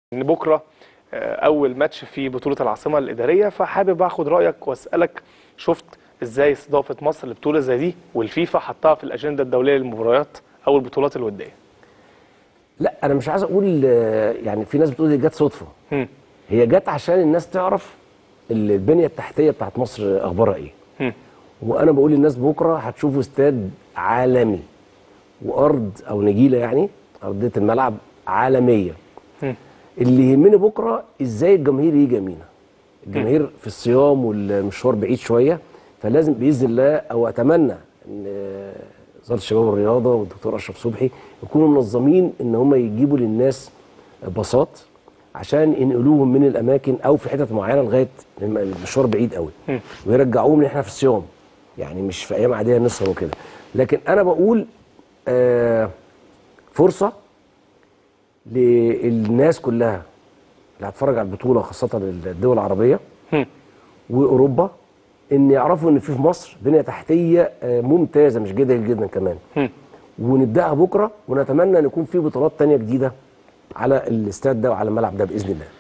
ان بكره آه، اول ماتش في بطوله العاصمه الاداريه فحابب اخد رايك واسالك شفت ازاي استضافه مصر لبطوله زي دي والفيفا حطها في الاجنده الدوليه للمباريات او البطولات الوديه لا انا مش عايز اقول آه، يعني في ناس بتقول دي جت صدفه هم. هي جت عشان الناس تعرف البنيه التحتيه بتاعت مصر اخبارها ايه هم. وانا بقول للناس بكره هتشوفوا استاد عالمي وارض او نجيله يعني ارضيه الملعب عالميه هم. اللي يهمني بكره ازاي الجماهير يجي يمينا الجماهير في الصيام والمشوار بعيد شويه فلازم باذن الله او اتمنى ان آه، وزاره الشباب والرياضه والدكتور اشرف صبحي يكونوا منظمين ان هم يجيبوا للناس باصات عشان ينقلوهم من الاماكن او في حتت معينه لغايه الم- المشوار بعيد قوي ويرجعوهم ان احنا في الصيام يعني مش في ايام عاديه نسهر وكده لكن انا بقول آه فرصه للناس كلها اللي هتتفرج على البطوله خاصه الدول العربيه هم. واوروبا ان يعرفوا ان في في مصر بنيه تحتيه آه، ممتازه مش جدا جدا كمان هم. ونبداها بكره ونتمنى ان يكون في بطولات تانية جديده على الاستاد ده وعلى الملعب ده باذن الله